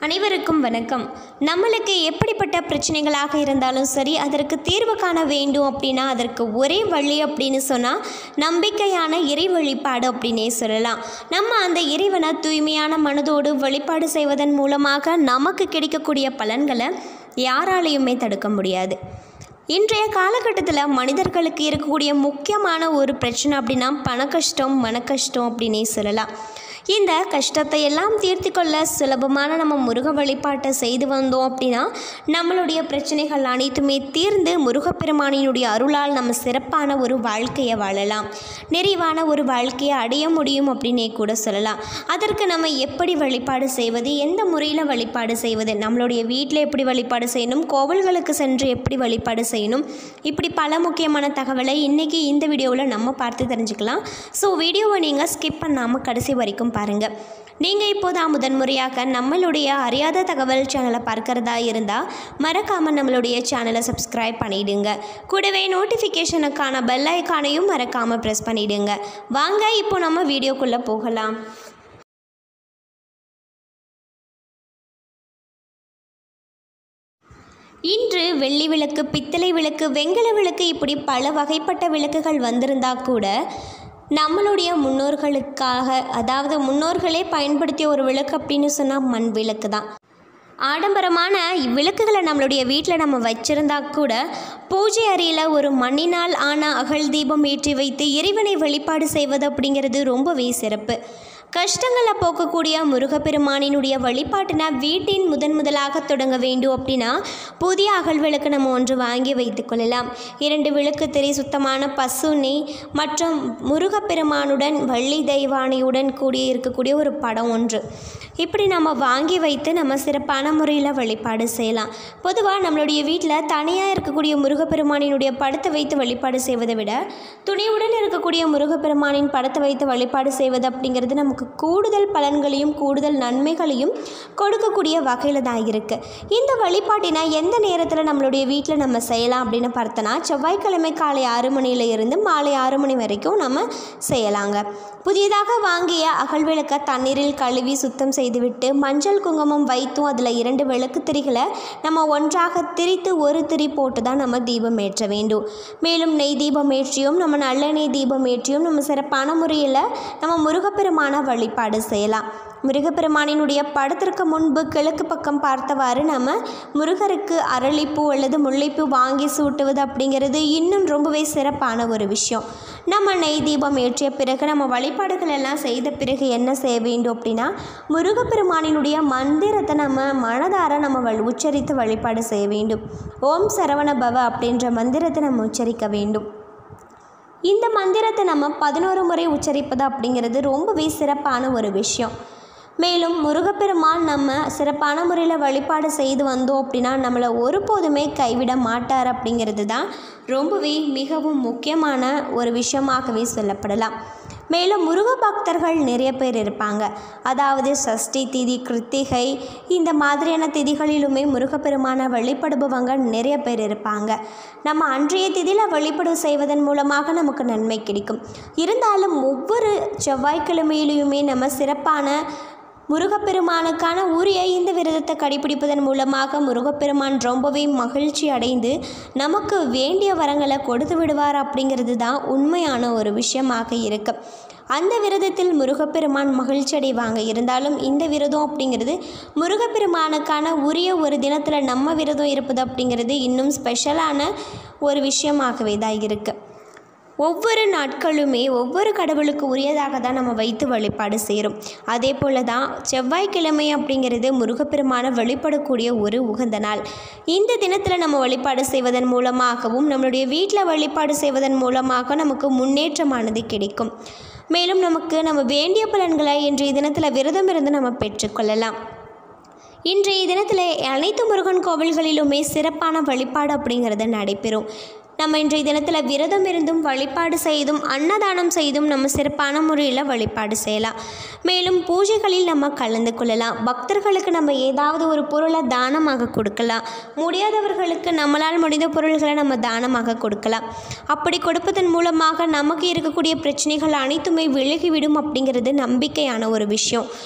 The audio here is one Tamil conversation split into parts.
அனைவருக்கும் வணக்கம் நம்மளுக்கு எப்படிப்பட்ட பிரச்சனைகளாக இருந்தாலும் சரி அதற்கு தீர்வு காண வேண்டும் அப்படின்னா அதற்கு ஒரே வழி அப்படின்னு சொன்னால் நம்பிக்கையான இறை வழிபாடு அப்படின்னே சொல்லலாம் நம்ம அந்த இறைவனை தூய்மையான மனதோடு வழிபாடு செய்வதன் மூலமாக நமக்கு கிடைக்கக்கூடிய பலன்களை யாராலையுமே தடுக்க முடியாது இன்றைய காலகட்டத்தில் மனிதர்களுக்கு இருக்கக்கூடிய முக்கியமான ஒரு பிரச்சனை அப்படின்னா பண கஷ்டம் மன கஷ்டம் அப்படின்னே சொல்லலாம் இந்த கஷ்டத்தை எல்லாம் தீர்த்து கொள்ள சுலபமான நம்ம முருக வழிபாட்டை செய்து வந்தோம் அப்படின்னா நம்மளுடைய பிரச்சனைகள் அனைத்துமே தீர்ந்து முருகப்பெருமானினுடைய அருளால் நம்ம சிறப்பான ஒரு வாழ்க்கையை வாழலாம் நிறைவான ஒரு வாழ்க்கையை அடைய முடியும் அப்படின்னே கூட சொல்லலாம் அதற்கு நம்ம எப்படி வழிபாடு செய்வது எந்த முறையில் வழிபாடு செய்வது நம்மளுடைய வீட்டில் எப்படி வழிபாடு செய்யணும் கோவில்களுக்கு சென்று எப்படி வழிபாடு செய்யணும் இப்படி பல முக்கியமான தகவலை இன்றைக்கி இந்த வீடியோவில் நம்ம பார்த்து தெரிஞ்சுக்கலாம் ஸோ வீடியோவை நீங்கள் ஸ்கிப் பண்ணாமல் கடைசி வரைக்கும் பாருங்கள் நீங்கள் இப்போதான் முதன்முறையாக நம்மளுடைய அறியாத தகவல் சேனலை பார்க்கறதா இருந்தால் மறக்காமல் நம்மளுடைய சேனலை சப்ஸ்கிரைப் பண்ணிடுங்க கூடவே நோட்டிஃபிகேஷனுக்கான பெல் ஐக்கானையும் மறக்காமல் ப்ரெஸ் பண்ணிடுங்க வாங்க இப்போ நம்ம வீடியோக்குள்ளே போகலாம் இன்று வெள்ளி விளக்கு பித்தளை விளக்கு வெங்கல விளக்கு இப்படி பல வகைப்பட்ட விளக்குகள் வந்திருந்தா கூட நம்மளுடைய முன்னோர்களுக்காக அதாவது முன்னோர்களே பயன்படுத்திய ஒரு விளக்கு அப்படின்னு சொன்னால் மண் விளக்கு தான் ஆடம்பரமான விளக்குகளை நம்மளுடைய வீட்டில் நம்ம வச்சிருந்தா கூட பூஜை அறையில் ஒரு மண்ணினால் ஆன அகல் தீபம் ஏற்றி வைத்து இறைவனை வழிபாடு செய்வது அப்படிங்கிறது ரொம்பவே சிறப்பு கஷ்டங்களை போக்கக்கூடிய முருகப்பெருமானினுடைய வழிபாட்டினை வீட்டின் முதன் முதலாக தொடங்க வேண்டும் அப்படின்னா புதிய அகல் விளக்கு நம்ம ஒன்று வாங்கி வைத்து கொள்ளலாம் இரண்டு விளக்கு திரை சுத்தமான பசு நெய் மற்றும் முருகப்பெருமானுடன் வள்ளி தெய்வானையுடன் கூடிய இருக்கக்கூடிய ஒரு படம் ஒன்று இப்படி நம்ம வாங்கி வைத்து நம்ம சிறப்பான முறையில் வழிபாடு செய்யலாம் பொதுவாக நம்மளுடைய வீட்டில் தனியாக இருக்கக்கூடிய முருகப்பெருமானினுடைய படத்தை வைத்து வழிபாடு செய்வதை விட துணிவுடன் இருக்கக்கூடிய முருகப்பெருமானின் படத்தை வைத்து வழிபாடு செய்வது அப்படிங்கிறது நமக்கு கூடுதல் பலன்களையும் கூடுதல் நன்மைகளையும் கொடுக்கக்கூடிய வகையில் தான் இருக்குது இந்த வழிபாட்டினை எந்த நேரத்தில் நம்மளுடைய வீட்டில் நம்ம செய்யலாம் அப்படின்னு பார்த்தோன்னா செவ்வாய்க்கிழமை காலை ஆறு மணியில இருந்து மாலை ஆறு மணி வரைக்கும் நம்ம செய்யலாங்க புதியதாக வாங்கிய அகல் விளக்க தண்ணீரில் கழுவி சுத்தம் செய்துவிட்டு மஞ்சள் குங்குமம் வைத்தும் அதில் இரண்டு விளக்கு திரிகளை நம்ம ஒன்றாக திரித்து ஒரு திரி போட்டு தான் நம்ம தீபம் ஏற்ற வேண்டும் மேலும் நெய் தீபம் ஏற்றியும் நம்ம நல்லெண்ணெய் தீபம் ஏற்றியும் நம்ம சிறப்பான முறையில் நம்ம முருகப்பெருமான வழிபாடு செய்யலாம் முருகப்பெருமானினுடைய படத்திற்கு முன்பு கிழக்கு பக்கம் பார்த்தவாறு நம்ம முருகருக்கு அரளிப்பூ அல்லது முல்லைப்பூ வாங்கி சூட்டுவது அப்படிங்கிறது இன்னும் ரொம்பவே சிறப்பான ஒரு விஷயம் நம்ம நெய் தீபம் ஏற்றிய பிறகு நம்ம வழிபாடுகள் எல்லாம் செய்த பிறகு என்ன செய்ய வேண்டும் அப்படின்னா முருகப்பெருமானினுடைய மந்திரத்தை நம்ம மனதார நம்ம வழி உச்சரித்து வழிபாடு செய்ய வேண்டும் ஓம் சரவண பவ அப்படின்ற மந்திரத்தை நம்ம உச்சரிக்க வேண்டும் இந்த மந்திரத்தை நம்ம பதினோரு முறை உச்சரிப்பது அப்படிங்கிறது ரொம்பவே சிறப்பான ஒரு விஷயம் மேலும் முருகப்பெருமான் நம்ம சிறப்பான முறையில் வழிபாடு செய்து வந்தோம் அப்படின்னா நம்மளை ஒருபோதுமே கைவிட மாட்டார் அப்படிங்கிறது தான் ரொம்பவே மிகவும் முக்கியமான ஒரு விஷயமாகவே சொல்லப்படலாம் மேலும் முருக பக்தர்கள் நிறைய பேர் இருப்பாங்க அதாவது சஷ்டி திதி கிருத்திகை இந்த மாதிரியான திதிகளிலுமே முருகப்பெருமான வழிபடுபவங்க நிறைய பேர் இருப்பாங்க நம்ம அன்றைய திதியில் வழிபாடு செய்வதன் மூலமாக நமக்கு நன்மை கிடைக்கும் இருந்தாலும் ஒவ்வொரு செவ்வாய்க்கிழமையிலையுமே நம்ம சிறப்பான முருகப்பெருமானுக்கான உரிய இந்த விரதத்தை கடைபிடிப்பதன் மூலமாக முருகப்பெருமான் ரொம்பவே மகிழ்ச்சி அடைந்து நமக்கு வேண்டிய வரங்களை கொடுத்து விடுவார் அப்படிங்கிறது தான் உண்மையான ஒரு விஷயமாக இருக்கு அந்த விரதத்தில் முருகப்பெருமான் மகிழ்ச்சி அடைவாங்க இருந்தாலும் இந்த விரதம் அப்படிங்கிறது முருகப்பெருமானுக்கான உரிய ஒரு தினத்தில் நம்ம விரதம் இருப்பது அப்படிங்கிறது இன்னும் ஸ்பெஷலான ஒரு விஷயமாகவே தான் இருக்குது ஒவ்வொரு நாட்களுமே ஒவ்வொரு கடவுளுக்கு உரியதாக தான் நம்ம வைத்து வழிபாடு செய்கிறோம் அதே போல் தான் செவ்வாய்க்கிழமை அப்படிங்கிறது முருகப்பெருமான வழிபடக்கூடிய ஒரு உகந்த நாள் இந்த தினத்தில் நம்ம வழிபாடு செய்வதன் மூலமாகவும் நம்மளுடைய வீட்டில் வழிபாடு செய்வதன் மூலமாக நமக்கு முன்னேற்றமானது கிடைக்கும் மேலும் நமக்கு நம்ம வேண்டிய பலன்களை இன்றைய தினத்தில் விரதம் இருந்து நம்ம பெற்றுக்கொள்ளலாம் இன்றைய தினத்தில் அனைத்து முருகன் கோவில்களிலுமே சிறப்பான வழிபாடு அப்படிங்கிறது நடைபெறும் நம்ம இன்றைய தினத்தில் விரதம் இருந்தும் வழிபாடு செய்தும் அன்னதானம் செய்தும் நம்ம சிறப்பான முறையில் வழிபாடு செய்யலாம் மேலும் பூஜைகளில் நம்ம கலந்து கொள்ளலாம் பக்தர்களுக்கு நம்ம ஏதாவது ஒரு பொருளை தானமாக கொடுக்கலாம் முடியாதவர்களுக்கு நம்மளால் முடிந்த பொருள்களை நம்ம தானமாக கொடுக்கலாம் அப்படி கொடுப்பதன் மூலமாக நமக்கு இருக்கக்கூடிய பிரச்சனைகள் அனைத்துமே விலகிவிடும் அப்படிங்கிறது நம்பிக்கையான ஒரு விஷயம்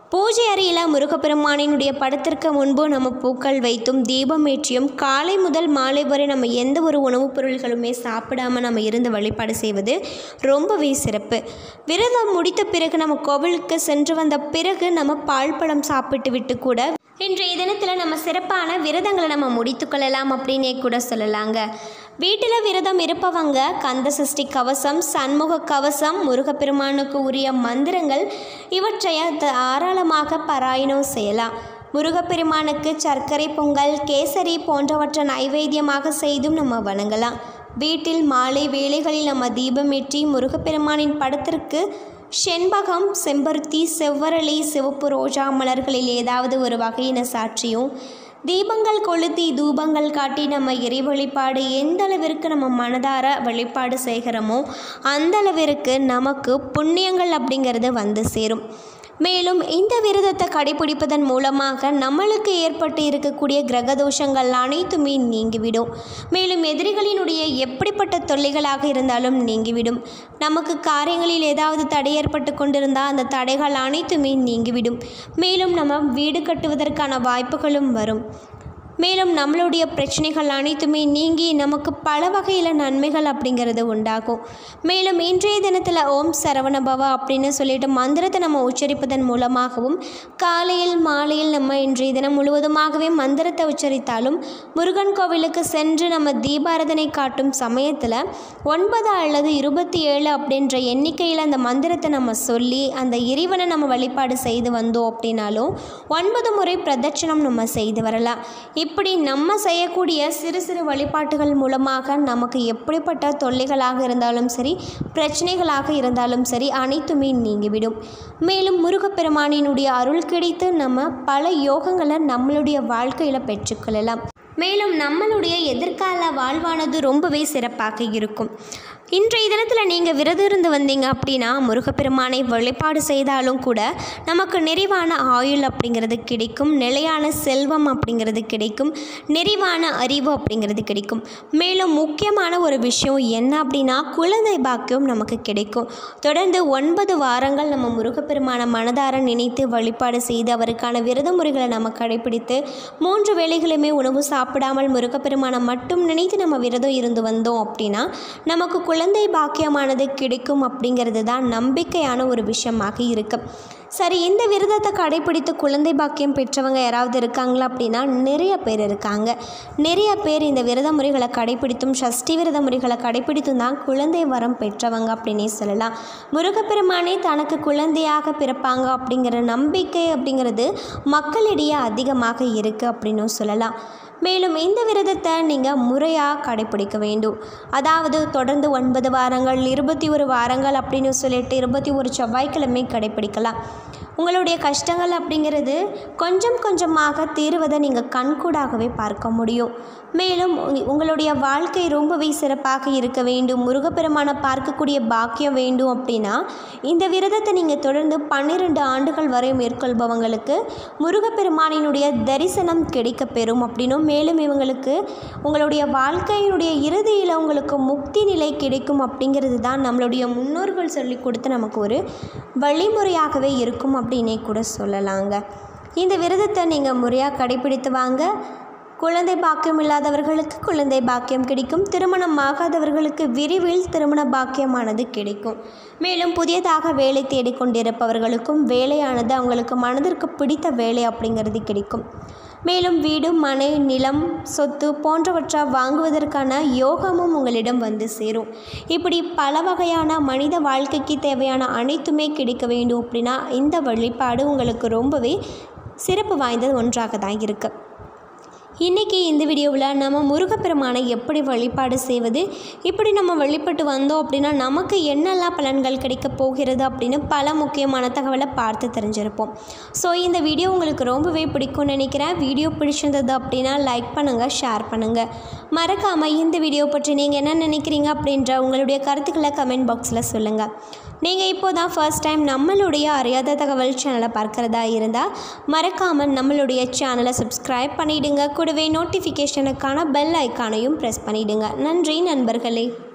பூஜை அறையில் முருகப்பெருமானினுடைய படத்திற்கு முன்பு நம்ம பூக்கள் வைத்தும் தீபம் ஏற்றியும் காலை முதல் மாலை வரை நம்ம எந்த ஒரு உணவுப் பொருள்களுமே சாப்பிடாம நம்ம இருந்து வழிபாடு செய்வது ரொம்பவே சிறப்பு விரதம் முடித்த பிறகு நம்ம கோவிலுக்கு சென்று வந்த பிறகு நம்ம பால் பழம் சாப்பிட்டு விட்டு கூட இன்றைய தினத்தில் நம்ம சிறப்பான விரதங்களை நம்ம முடித்துக்கொள்ளலாம் அப்படின்னே கூட சொல்லலாங்க வீட்டில் விரதம் இருப்பவங்க கந்த சஷ்டி கவசம் சண்முக கவசம் முருகப்பெருமானுக்கு உரிய மந்திரங்கள் இவற்றை தாராளமாக பாராயணம் செய்யலாம் முருகப்பெருமானுக்கு சர்க்கரை பொங்கல் கேசரி போன்றவற்றை நைவேத்தியமாக செய்தும் நம்ம வணங்கலாம் வீட்டில் மாலை வேளைகளில் நம்ம தீபமேற்றி முருகப்பெருமானின் படத்திற்கு செண்பகம் செம்பருத்தி செவ்வரளி சிவப்பு ரோஜா மலர்களில் ஏதாவது ஒரு வகையின சாட்சியும் தீபங்கள் கொளுத்தி தூபங்கள் காட்டி நம்ம இறை வழிபாடு எந்த அளவிற்கு நம்ம மனதார வழிபாடு செய்கிறோமோ அந்த அளவிற்கு நமக்கு புண்ணியங்கள் அப்படிங்கிறது வந்து சேரும் மேலும் இந்த விரதத்தை கடைபிடிப்பதன் மூலமாக நம்மளுக்கு ஏற்பட்டு இருக்கக்கூடிய கிரக தோஷங்கள் அனைத்துமே நீங்கிவிடும் மேலும் எதிரிகளினுடைய எப்படிப்பட்ட தொல்லைகளாக இருந்தாலும் நீங்கிவிடும் நமக்கு காரியங்களில் ஏதாவது தடை ஏற்பட்டு கொண்டிருந்தால் அந்த தடைகள் அனைத்துமே நீங்கிவிடும் மேலும் நம்ம வீடு கட்டுவதற்கான வாய்ப்புகளும் வரும் மேலும் நம்மளுடைய பிரச்சனைகள் அனைத்துமே நீங்கி நமக்கு பல வகையில் நன்மைகள் அப்படிங்கிறது உண்டாகும் மேலும் இன்றைய தினத்தில் ஓம் சரவணபவா அப்படின்னு சொல்லிட்டு மந்திரத்தை நம்ம உச்சரிப்பதன் மூலமாகவும் காலையில் மாலையில் நம்ம இன்றைய தினம் முழுவதுமாகவே மந்திரத்தை உச்சரித்தாலும் முருகன் கோவிலுக்கு சென்று நம்ம தீபாரதனை காட்டும் சமயத்தில் ஒன்பது அல்லது இருபத்தி ஏழு அப்படின்ற எண்ணிக்கையில் அந்த மந்திரத்தை நம்ம சொல்லி அந்த இறைவனை நம்ம வழிபாடு செய்து வந்தோம் அப்படின்னாலும் ஒன்பது முறை பிரதட்சணம் நம்ம செய்து வரலாம் இப்படி நம்ம செய்யக்கூடிய சிறு சிறு வழிபாட்டுகள் மூலமாக நமக்கு எப்படிப்பட்ட தொல்லைகளாக இருந்தாலும் சரி பிரச்சனைகளாக இருந்தாலும் சரி அனைத்துமே நீங்கிவிடும் மேலும் முருகப்பெருமானினுடைய அருள் கிடைத்து நம்ம பல யோகங்களை நம்மளுடைய வாழ்க்கையில் பெற்றுக்கொள்ளலாம் மேலும் நம்மளுடைய எதிர்கால வாழ்வானது ரொம்பவே சிறப்பாக இருக்கும் இன்றைய தினத்தில் நீங்கள் விரதம் இருந்து வந்தீங்க அப்படின்னா முருகப்பெருமானை வழிபாடு செய்தாலும் கூட நமக்கு நிறைவான ஆயுள் அப்படிங்கிறது கிடைக்கும் நிலையான செல்வம் அப்படிங்கிறது கிடைக்கும் நிறைவான அறிவு அப்படிங்கிறது கிடைக்கும் மேலும் முக்கியமான ஒரு விஷயம் என்ன அப்படின்னா குழந்தை பாக்கியம் நமக்கு கிடைக்கும் தொடர்ந்து ஒன்பது வாரங்கள் நம்ம முருகப்பெருமான மனதார நினைத்து வழிபாடு செய்து அவருக்கான விரத முறைகளை நம்ம கடைபிடித்து மூன்று வேளைகளுமே உணவு சாப்பிடாமல் முருகப்பெருமானை மட்டும் நினைத்து நம்ம விரதம் இருந்து வந்தோம் அப்படின்னா நமக்கு குழந்தை பாக்கியமானது கிடைக்கும் அப்படிங்கிறது தான் நம்பிக்கையான ஒரு விஷயமாக இருக்கு சரி இந்த விரதத்தை கடைபிடித்து குழந்தை பாக்கியம் பெற்றவங்க யாராவது இருக்காங்களா அப்படின்னா நிறைய பேர் இருக்காங்க நிறைய பேர் இந்த விரத முறைகளை கடைபிடித்தும் சஷ்டி விரத முறைகளை கடைபிடித்தும் தான் குழந்தை வரம் பெற்றவங்க அப்படின்னே சொல்லலாம் முருகப்பெருமானே தனக்கு குழந்தையாக பிறப்பாங்க அப்படிங்கிற நம்பிக்கை அப்படிங்கிறது மக்களிடையே அதிகமாக இருக்குது அப்படின்னும் சொல்லலாம் மேலும் இந்த விரதத்தை நீங்கள் முறையாக கடைபிடிக்க வேண்டும் அதாவது தொடர்ந்து ஒன்பது வாரங்கள் இருபத்தி ஒரு வாரங்கள் அப்படின்னு சொல்லிட்டு இருபத்தி ஒரு செவ்வாய்க்கிழமை கடைபிடிக்கலாம் உங்களுடைய கஷ்டங்கள் அப்படிங்கிறது கொஞ்சம் கொஞ்சமாக தீருவதை நீங்கள் கண்கூடாகவே பார்க்க முடியும் மேலும் உங்க- உங்களுடைய வாழ்க்கை ரொம்பவே சிறப்பாக இருக்க வேண்டும் முருகப்பெருமானை பார்க்கக்கூடிய பாக்கியம் வேண்டும் அப்படின்னா இந்த விரதத்தை நீங்கள் தொடர்ந்து பன்னிரெண்டு ஆண்டுகள் வரை மேற்கொள்பவங்களுக்கு முருகப்பெருமானினுடைய தரிசனம் கிடைக்க பெறும் அப்படின்னும் மேலும் இவங்களுக்கு உங்களுடைய வாழ்க்கையினுடைய இறுதியில் உங்களுக்கு முக்தி நிலை கிடைக்கும் அப்படிங்கிறது தான் நம்மளுடைய முன்னோர்கள் சொல்லி கொடுத்த நமக்கு ஒரு வழிமுறையாகவே இருக்கும் அப்படின்னே கூட சொல்லலாங்க இந்த விரதத்தை நீங்கள் முறையாக கடைபிடித்து வாங்க குழந்தை பாக்கியம் இல்லாதவர்களுக்கு குழந்தை பாக்கியம் கிடைக்கும் திருமணம் ஆகாதவர்களுக்கு விரைவில் திருமண பாக்கியமானது கிடைக்கும் மேலும் புதியதாக வேலை தேடிக்கொண்டிருப்பவர்களுக்கும் வேலையானது அவங்களுக்கு மனதிற்கு பிடித்த வேலை அப்படிங்கிறது கிடைக்கும் மேலும் வீடு மனை நிலம் சொத்து போன்றவற்றை வாங்குவதற்கான யோகமும் உங்களிடம் வந்து சேரும் இப்படி பல வகையான மனித வாழ்க்கைக்கு தேவையான அனைத்துமே கிடைக்க வேண்டும் அப்படின்னா இந்த வழிபாடு உங்களுக்கு ரொம்பவே சிறப்பு வாய்ந்த ஒன்றாக தான் இருக்குது இன்றைக்கி இந்த வீடியோவில் நம்ம முருகப்பெருமானை எப்படி வழிபாடு செய்வது இப்படி நம்ம வழிபட்டு வந்தோம் அப்படின்னா நமக்கு என்னெல்லாம் பலன்கள் கிடைக்க போகிறது அப்படின்னு பல முக்கியமான தகவலை பார்த்து தெரிஞ்சிருப்போம் ஸோ இந்த வீடியோ உங்களுக்கு ரொம்பவே பிடிக்கும்னு நினைக்கிறேன் வீடியோ பிடிச்சிருந்தது அப்படின்னா லைக் பண்ணுங்கள் ஷேர் பண்ணுங்கள் மறக்காமல் இந்த வீடியோ பற்றி நீங்கள் என்ன நினைக்கிறீங்க அப்படின்ற உங்களுடைய கருத்துக்களை கமெண்ட் பாக்ஸில் சொல்லுங்கள் நீங்கள் இப்போ தான் ஃபர்ஸ்ட் டைம் நம்மளுடைய அறியாத தகவல் சேனலை பார்க்குறதா இருந்தால் மறக்காமல் நம்மளுடைய சேனலை சப்ஸ்கிரைப் பண்ணிவிடுங்க கூடவே நோட்டிஃபிகேஷனுக்கான பெல் ஐக்கானையும் ப்ரெஸ் பண்ணிவிடுங்க நன்றி நண்பர்களே